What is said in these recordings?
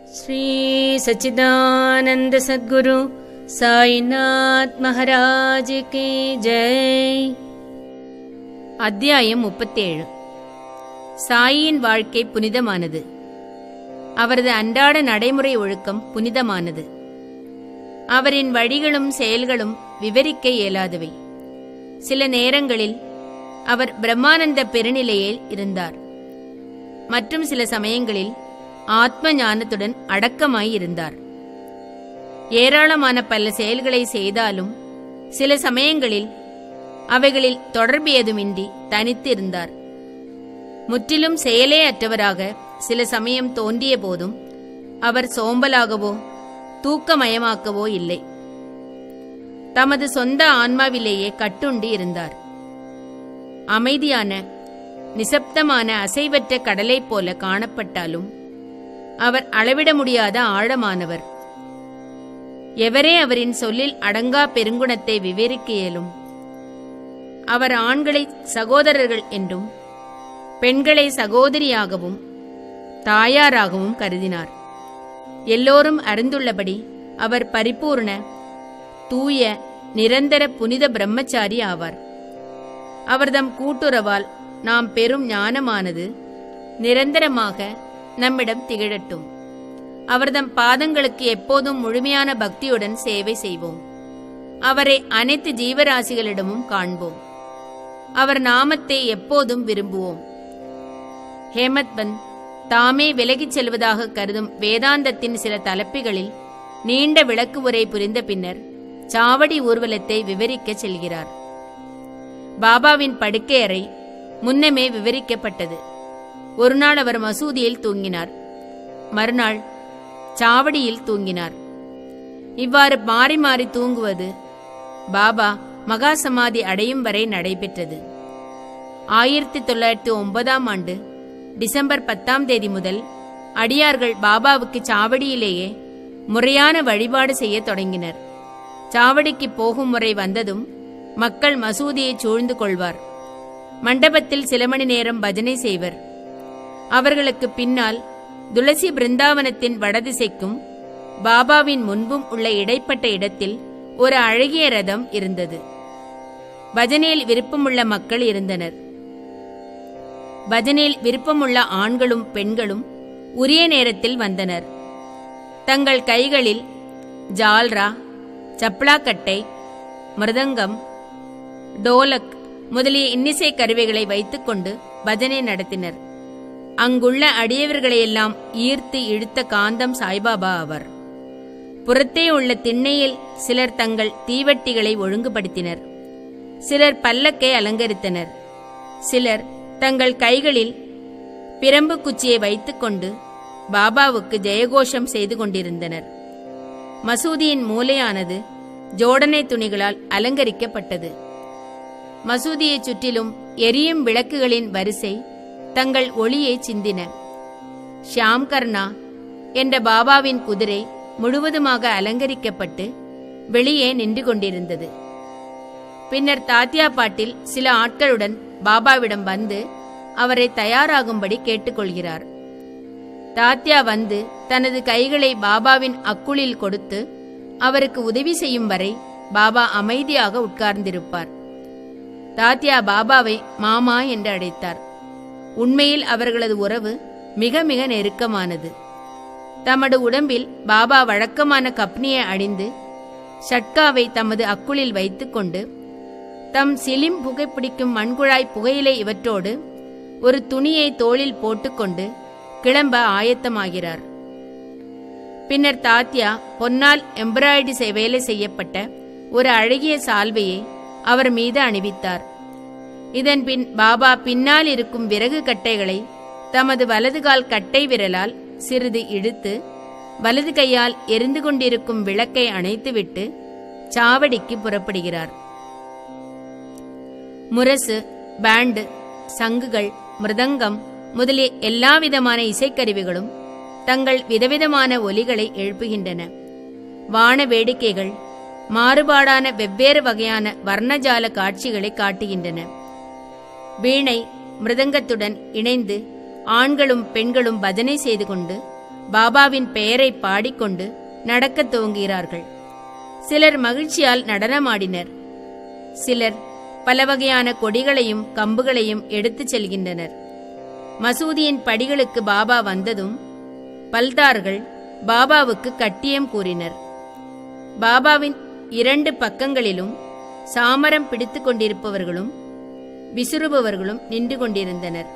श्री सच्चिदानंद सद्गुरु साईनाथ महाराज की ஜெய் அத்தியாயம் முப்பத்தேழு சாயியின் வாழ்க்கை புனிதமானது அவரது அன்றாட நடைமுறை ஒழுக்கம் புனிதமானது அவரின் வழிகளும் செயல்களும் விவரிக்க இயலாதவை சில நேரங்களில் அவர் பிரம்மானந்த பெருநிலையில் இருந்தார் மற்றும் சில சமயங்களில் ஆத்ம ஞானத்துடன் அடக்கமாய் இருந்தார் ஏராளமான பல செயல்களை செய்தாலும் சில சமயங்களில் அவைகளில் தொடர்பு ஏதுமின்றி தனித்து இருந்தார் முற்றிலும் செயலே அற்றவராக சில சமயம் தோன்றிய போதும் அவர் சோம்பலாகவோ தூக்கமயமாக்கவோ இல்லை தமது சொந்த ஆன்மாவிலேயே கட்டுண்டு இருந்தார் அமைதியான நிசப்தமான அசைவற்ற கடலைப் போல காணப்பட்டாலும் அவர் அளவிட முடியாத ஆழமானவர் எவரே அவரின் சொல்லில் அடங்கா பெருங்குணத்தை விவரிக்க இயலும் அவர் ஆண்களை சகோதரர்கள் என்றும் பெண்களை சகோதரியாகவும் தாயாராகவும் கருதினார் எல்லோரும் அறிந்துள்ளபடி அவர் பரிபூர்ண தூய நிரந்தர புனித பிரம்மச்சாரி ஆவார் அவர்தம் கூட்டுறவால் நாம் பெறும் ஞானமானது நிரந்தரமாக நம்மிடம் திகழட்டும் அவர்தம் பாதங்களுக்கு எப்போதும் முழுமையான பக்தியுடன் சேவை செய்வோம் அவரை அனைத்து ஜீவராசிகளிடமும் காண்போம் அவர் நாமத்தை எப்போதும் விரும்புவோம் ஹேமத் பந்த் தாமே விலகிச் செல்வதாக கருதும் வேதாந்தத்தின் சில தலைப்புகளில் நீண்ட விளக்கு உரை புரிந்த பின்னர் சாவடி ஊர்வலத்தை விவரிக்கச் செல்கிறார் பாபாவின் படுக்கை அறை முன்னமே விவரிக்கப்பட்டது ஒரு நாள் அவர் மசூதியில் தூங்கினார் மறுநாள் சாவடியில் தூங்கினார் இவ்வாறு மாறி மாறி தூங்குவது பாபா மகா சமாதி அடையும் வரை நடைபெற்றது ஆயிரத்தி தொள்ளாயிரத்தி ஒன்பதாம் ஆண்டு டிசம்பர் பத்தாம் தேதி முதல் அடியார்கள் பாபாவுக்கு சாவடியிலேயே முறையான வழிபாடு செய்ய தொடங்கினர் சாவடிக்கு போகும் முறை வந்ததும் மக்கள் மசூதியை சூழ்ந்து கொள்வார் மண்டபத்தில் சில மணி நேரம் பஜனை செய்வர் அவர்களுக்கு பின்னால் துளசி பிருந்தாவனத்தின் வடதிசைக்கும் பாபாவின் முன்பும் உள்ள இடைப்பட்ட இடத்தில் ஒரு அழகிய ரதம் இருந்தது பஜனையில் விருப்பமுள்ள மக்கள் இருந்தனர் பஜனையில் விருப்பமுள்ள ஆண்களும் பெண்களும் உரிய நேரத்தில் வந்தனர் தங்கள் கைகளில் ஜால்ரா சப்ளாக்கட்டை மிருதங்கம் டோலக் முதலிய இன்னிசை கருவிகளை வைத்துக்கொண்டு பஜனை நடத்தினர் அங்குள்ள அடியவர்களையெல்லாம் ஈர்த்து இழுத்த காந்தம் சாய்பாபா அவர் புறத்தே உள்ள திண்ணையில் சிலர் தங்கள் தீவட்டிகளை ஒழுங்குபடுத்தினர் சிலர் பல்லக்கை அலங்கரித்தனர் சிலர் தங்கள் கைகளில் பிரம்பு குச்சியை வைத்துக்கொண்டு பாபாவுக்கு ஜெயகோஷம் செய்து கொண்டிருந்தனர் மசூதியின் மூலையானது ஜோடனை துணிகளால் அலங்கரிக்கப்பட்டது மசூதியைச் சுற்றிலும் எரியும் விளக்குகளின் வரிசை தங்கள் ஒளியை சிந்தின ஷியாம் கர்ணா என்ற பாபாவின் குதிரை முழுவதுமாக அலங்கரிக்கப்பட்டு வெளியே நின்று கொண்டிருந்தது பின்னர் தாத்தியா பாட்டில் சில ஆட்களுடன் பாபாவிடம் வந்து அவரை தயாராகும்படி கேட்டுக்கொள்கிறார் தாத்யா வந்து தனது கைகளை பாபாவின் அக்குளில் கொடுத்து அவருக்கு உதவி செய்யும் வரை பாபா அமைதியாக உட்கார்ந்திருப்பார் தாத்யா பாபாவை மாமா என்று அழைத்தார் உண்மையில் அவர்களது உறவு மிக மிக நெருக்கமானது தமது உடம்பில் பாபா வழக்கமான கப்னியை அணிந்து ஷட்காவை தமது அக்குளில் வைத்துக்கொண்டு தம் சிலிம் புகைப்பிடிக்கும் மண்குழாய் புகையிலை இவற்றோடு ஒரு துணியை தோளில் போட்டுக்கொண்டு கிளம்ப ஆயத்தமாகிறார் பின்னர் தாத்யா பொன்னால் எம்ப்ராய்டரி வேலை செய்யப்பட்ட ஒரு அழகிய சால்வையை அவர் மீது அணிவித்தார் இதன் பின் பாபா பின்னால் இருக்கும் விறகு கட்டைகளை தமது வலது கால் கட்டை விரலால் சிறிது இழுத்து வலது கையால் எரிந்து கொண்டிருக்கும் விளக்கை அணைத்துவிட்டு சாவடிக்கு புறப்படுகிறார் முரசு பேண்டு சங்குகள் மிருதங்கம் முதலிய எல்லாவிதமான இசைக்கருவிகளும் தங்கள் விதவிதமான ஒலிகளை எழுப்புகின்றன வான வேடிக்கைகள் மாறுபாடான வெவ்வேறு வகையான வர்ணஜால காட்சிகளை காட்டுகின்றன வீணை மிருதங்கத்துடன் இணைந்து ஆண்களும் பெண்களும் பஜனை செய்து கொண்டு பாபாவின் பெயரை பாடிக்கொண்டு நடக்கத் துவங்குகிறார்கள் சிலர் மகிழ்ச்சியால் நடனமாடினர் சிலர் பல வகையான கொடிகளையும் கம்புகளையும் எடுத்துச் செல்கின்றனர் மசூதியின் படிகளுக்கு பாபா வந்ததும் பல்தார்கள் பாபாவுக்கு கட்டியம் கூறினர் பாபாவின் இரண்டு பக்கங்களிலும் சாமரம் பிடித்துக் கொண்டிருப்பவர்களும் விசுறுபவர்களும் நின்று கொண்டிருந்தனர்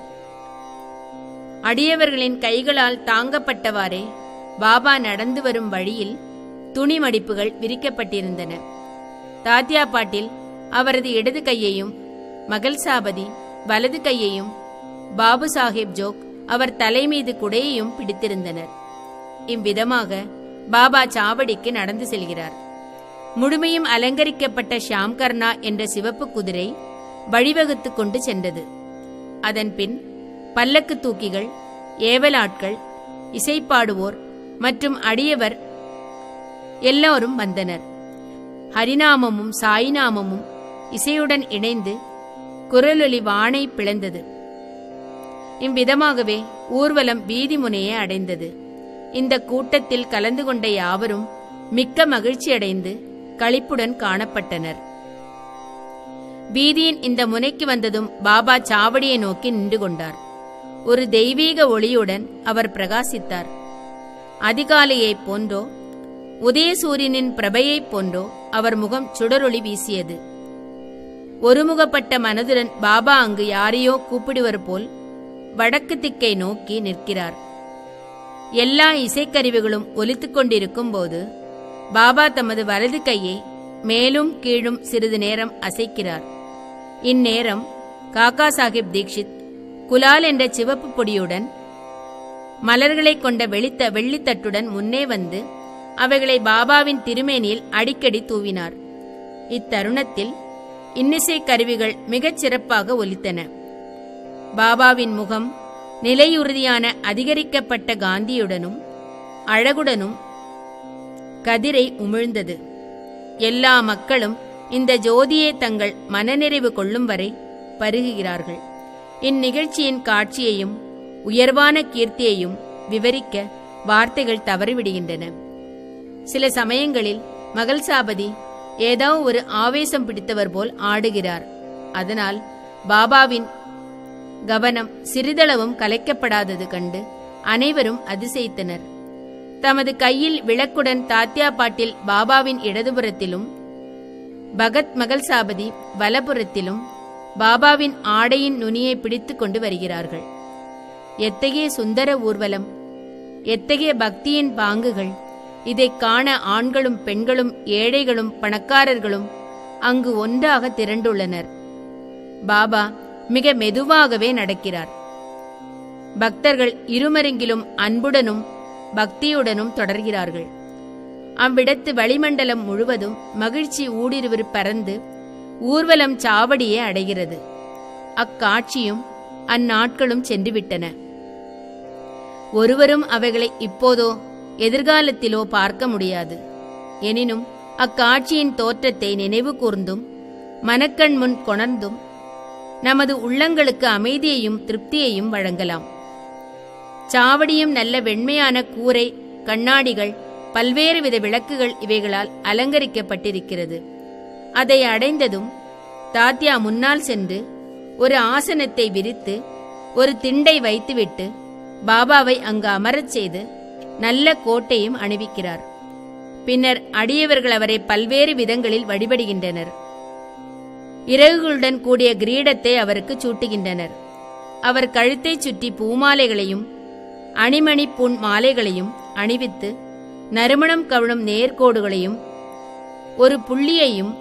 அடியவர்களின் கைகளால் தாங்கப்பட்டவாறே பாபா நடந்து வரும் வழியில் துணி மடிப்புகள் விரிக்கப்பட்டிருந்தன தாத்யா பாட்டில் அவரது இடது கையையும் மகள் சாபதி வலது கையையும் பாபு சாஹேப் ஜோக் அவர் தலை மீது குடையையும் பிடித்திருந்தனர் இவ்விதமாக பாபா சாவடிக்கு நடந்து செல்கிறார் முழுமையும் அலங்கரிக்கப்பட்ட ஷாம்கர்ணா என்ற சிவப்பு குதிரை வழிவகுத்து கொண்டு சென்றது அதன்பின் பல்லக்கு தூக்கிகள் ஏவலாட்கள் இசைப்பாடுவோர் மற்றும் அடியவர் எல்லோரும் வந்தனர் ஹரிநாமமும் சாய்நாமமும் இசையுடன் இணைந்து குரலொலி வானை பிளந்தது இவ்விதமாகவே ஊர்வலம் வீதி முனையை அடைந்தது இந்த கூட்டத்தில் கலந்து கொண்ட யாவரும் மிக்க மகிழ்ச்சியடைந்து களிப்புடன் காணப்பட்டனர் வீதியின் இந்த முனைக்கு வந்ததும் பாபா சாவடியை நோக்கி நின்று கொண்டார் ஒரு தெய்வீக ஒளியுடன் அவர் பிரகாசித்தார் அதிகாலையைப் போன்றோ உதயசூரியனின் பிரபையைப் போன்றோ அவர் முகம் சுடரொளி வீசியது ஒருமுகப்பட்ட மனதுடன் பாபா அங்கு யாரையோ கூப்பிடுவர் போல் வடக்கு திக்கை நோக்கி நிற்கிறார் எல்லா இசைக்கருவிகளும் ஒலித்துக் கொண்டிருக்கும் போது பாபா தமது வலது கையை மேலும் கீழும் சிறிது நேரம் அசைக்கிறார் இந்நேரம் காக்கா சாஹிப் தீக்ஷித் குலால் என்ற சிவப்பு பொடியுடன் மலர்களைக் கொண்ட வெளித்த வெள்ளித்தட்டுடன் முன்னே வந்து அவைகளை பாபாவின் திருமேனியில் அடிக்கடி தூவினார் இத்தருணத்தில் இன்னிசை கருவிகள் மிகச் சிறப்பாக ஒலித்தன பாபாவின் முகம் நிலையுறுதியான அதிகரிக்கப்பட்ட காந்தியுடனும் அழகுடனும் கதிரை உமிழ்ந்தது எல்லா மக்களும் இந்த ஜோதியை தங்கள் மனநிறைவு கொள்ளும் வரை பருகுகிறார்கள் இந்நிகழ்ச்சியின் காட்சியையும் உயர்வான கீர்த்தியையும் விவரிக்க வார்த்தைகள் தவறிவிடுகின்றன சில சமயங்களில் மகள் சாபதி ஏதோ ஒரு ஆவேசம் பிடித்தவர் போல் ஆடுகிறார் அதனால் பாபாவின் கவனம் சிறிதளவும் கலைக்கப்படாதது கண்டு அனைவரும் அதிசயித்தனர் தமது கையில் விளக்குடன் தாத்யா பாட்டில் பாபாவின் இடதுபுறத்திலும் பகத் மகள் சாபதி வலப்புறத்திலும் பாபாவின் ஆடையின் நுனியை பிடித்துக் கொண்டு வருகிறார்கள் எத்தகைய சுந்தர ஊர்வலம் எத்தகைய பக்தியின் பாங்குகள் இதைக் காண ஆண்களும் பெண்களும் ஏழைகளும் பணக்காரர்களும் அங்கு ஒன்றாக திரண்டுள்ளனர் பாபா மிக மெதுவாகவே நடக்கிறார் பக்தர்கள் இருமருங்கிலும் அன்புடனும் பக்தியுடனும் தொடர்கிறார்கள் அவ்விடத்து வளிமண்டலம் முழுவதும் மகிழ்ச்சி ஊடுருவி பறந்து ஊர்வலம் சாவடியை அடைகிறது அக்காட்சியும் அந்நாட்களும் சென்றுவிட்டன ஒருவரும் அவைகளை இப்போதோ எதிர்காலத்திலோ பார்க்க முடியாது எனினும் அக்காட்சியின் தோற்றத்தை நினைவு கூர்ந்தும் மனக்கண் முன் கொணர்ந்தும் நமது உள்ளங்களுக்கு அமைதியையும் திருப்தியையும் வழங்கலாம் சாவடியும் நல்ல வெண்மையான கூரை கண்ணாடிகள் பல்வேறு வித விளக்குகள் இவைகளால் அலங்கரிக்கப்பட்டிருக்கிறது அதை அடைந்ததும் தாத்யா முன்னால் சென்று ஒரு ஆசனத்தை விரித்து ஒரு திண்டை வைத்துவிட்டு பாபாவை அங்கு அமரச் செய்து நல்ல கோட்டையும் அணிவிக்கிறார் பின்னர் அடியவர்கள் அவரை பல்வேறு விதங்களில் வழிபடுகின்றனர் இறகுகளுடன் கூடிய கிரீடத்தை அவருக்கு சூட்டுகின்றனர் அவர் கழுத்தைச் சுற்றி பூமாலைகளையும் அணிமணி புண் மாலைகளையும் அணிவித்து நறுமணம் கவழும் நேர்கோடுகளையும் ஒரு புள்ளியையும்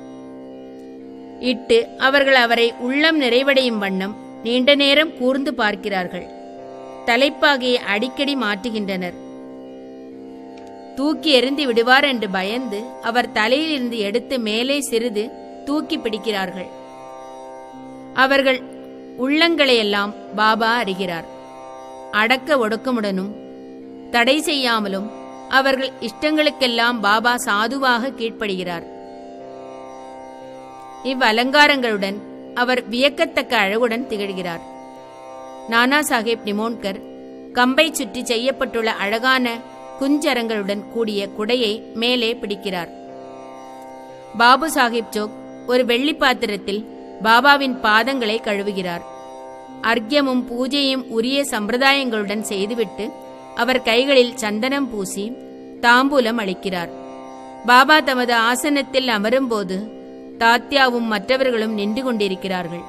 இட்டு அவர்கள் அவரை உள்ளம் நிறைவடையும் வண்ணம் நீண்ட நேரம் கூர்ந்து பார்க்கிறார்கள் தலைப்பாகையை அடிக்கடி மாற்றுகின்றனர் தூக்கி எறிந்து விடுவார் என்று பயந்து அவர் தலையிலிருந்து எடுத்து மேலே சிறிது தூக்கி பிடிக்கிறார்கள் அவர்கள் உள்ளங்களையெல்லாம் பாபா அறிகிறார் அடக்க ஒடுக்கமுடனும் தடை செய்யாமலும் அவர்கள் இஷ்டங்களுக்கெல்லாம் பாபா சாதுவாக கீழ்ப்படுகிறார் இவ்வலங்காரங்களுடன் அவர் வியக்கத்தக்க அழகுடன் திகழ்கிறார் நானா சாஹேப் நிமோன்கர் கம்பை சுற்றி செய்யப்பட்டுள்ள அழகான குஞ்சரங்களுடன் கூடிய குடையை மேலே பிடிக்கிறார் பாபு சாஹிப் ஜோக் ஒரு வெள்ளி பாத்திரத்தில் பாபாவின் பாதங்களை கழுவுகிறார் அர்க்கியமும் பூஜையும் உரிய சம்பிரதாயங்களுடன் செய்துவிட்டு அவர் கைகளில் சந்தனம் பூசி தாம்பூலம் அளிக்கிறார் பாபா தமது ஆசனத்தில் அமரும்போது தாத்யாவும் மற்றவர்களும் நின்று கொண்டிருக்கிறார்கள்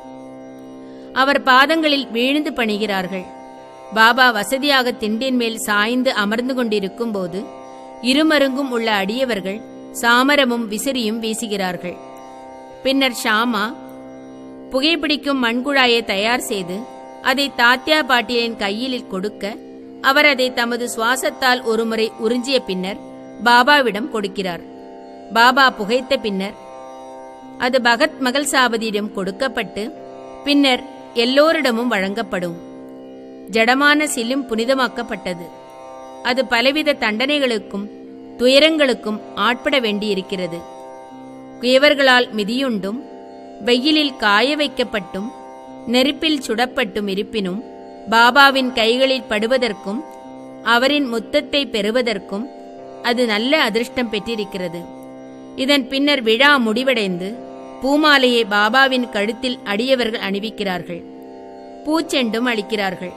அவர் பாதங்களில் வீழ்ந்து பணிகிறார்கள் பாபா வசதியாக திண்டின் மேல் சாய்ந்து அமர்ந்து கொண்டிருக்கும் போது இருமருங்கும் உள்ள அடியவர்கள் சாமரமும் விசிறியும் வீசுகிறார்கள் பின்னர் ஷாமா புகைப்பிடிக்கும் மண்குழாயை தயார் செய்து அதை தாத்யா பாட்டிலின் கையில் கொடுக்க அவர் அதை தமது சுவாசத்தால் ஒருமுறை உறிஞ்சிய பின்னர் பாபாவிடம் கொடுக்கிறார் பாபா புகைத்த பின்னர் அது பகத் மகள் சாபதியிடம் கொடுக்கப்பட்டு பின்னர் எல்லோரிடமும் வழங்கப்படும் ஜடமான சிலும் புனிதமாக்கப்பட்டது அது பலவித தண்டனைகளுக்கும் துயரங்களுக்கும் ஆட்பட வேண்டியிருக்கிறது குயவர்களால் மிதியுண்டும் வெயிலில் காய வைக்கப்பட்டும் நெருப்பில் சுடப்பட்டும் இருப்பினும் பாபாவின் கைகளில் படுவதற்கும் அவரின் முத்தத்தை பெறுவதற்கும் அது நல்ல அதிர்ஷ்டம் பெற்றிருக்கிறது இதன் பின்னர் விழா முடிவடைந்து பூமாலையை பாபாவின் கழுத்தில் அடியவர்கள் அணிவிக்கிறார்கள் பூச்செண்டும் அளிக்கிறார்கள்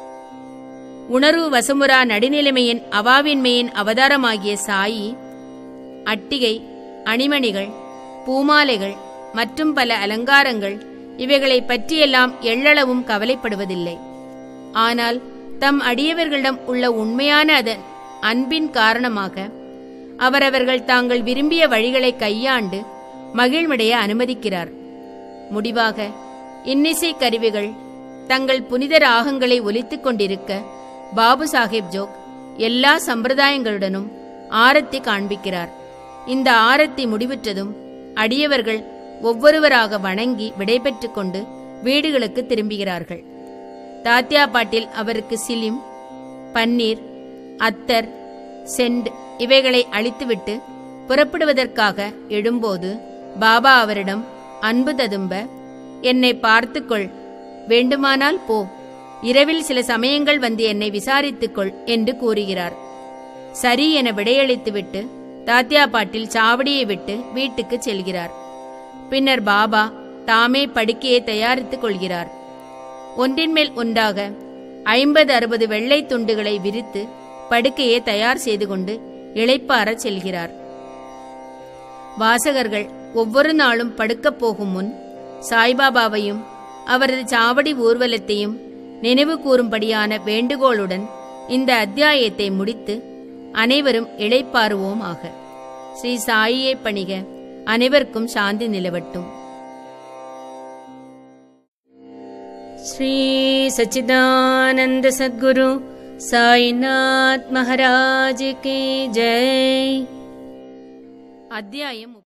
உணர்வு வசமுரா நடுநிலைமையின் அவாவின்மையின் அவதாரமாகிய சாயி அட்டிகை அணிமணிகள் பூமாலைகள் மற்றும் பல அலங்காரங்கள் இவைகளை பற்றியெல்லாம் எள்ளளவும் கவலைப்படுவதில்லை ஆனால் தம் அடியவர்களிடம் உள்ள உண்மையான அதன் அன்பின் காரணமாக அவரவர்கள் தாங்கள் விரும்பிய வழிகளை கையாண்டு மகிழ்வடைய அனுமதிக்கிறார் முடிவாக இன்னிசை கருவிகள் தங்கள் புனித ராகங்களை ஒலித்துக் கொண்டிருக்க பாபு சாஹேப் ஜோக் எல்லா சம்பிரதாயங்களுடனும் ஆரத்தி காண்பிக்கிறார் இந்த ஆரத்தி முடிவுற்றதும் அடியவர்கள் ஒவ்வொருவராக வணங்கி விடைபெற்றுக் கொண்டு வீடுகளுக்கு திரும்புகிறார்கள் தாத்யா பாட்டில் அவருக்கு சிலிம் பன்னீர் அத்தர் செண்ட் இவைகளை அளித்துவிட்டு புறப்படுவதற்காக எழும்போது பாபா அவரிடம் அன்பு ததும்ப என்னை பார்த்துக்கொள் வேண்டுமானால் போ இரவில் சில சமயங்கள் வந்து என்னை விசாரித்துக்கொள் என்று கூறுகிறார் சரி என விடையளித்துவிட்டு தாத்யா பாட்டில் சாவடியை விட்டு வீட்டுக்கு செல்கிறார் பின்னர் பாபா தாமே படுக்கையை தயாரித்துக் கொள்கிறார் ஒன்றின் மேல் ஒன்றாக ஐம்பது அறுபது வெள்ளை துண்டுகளை விரித்து படுக்கையை தயார் செய்து கொண்டு இளைப்பாறச் செல்கிறார் வாசகர்கள் ஒவ்வொரு நாளும் படுக்கப் போகும் முன் சாய்பாபாவையும் அவரது சாவடி ஊர்வலத்தையும் நினைவு கூறும்படியான வேண்டுகோளுடன் இந்த அத்தியாயத்தை முடித்து அனைவரும் இளைப்பாறுவோமாக ஸ்ரீ சாயியை பணிக அனைவருக்கும் சாந்தி நிலவட்டும் ஸ்ரீ சச்சிதானந்த சத்குரு சாய்நாத் மகாராஜ் கே ஜெய் அத்தியாயம்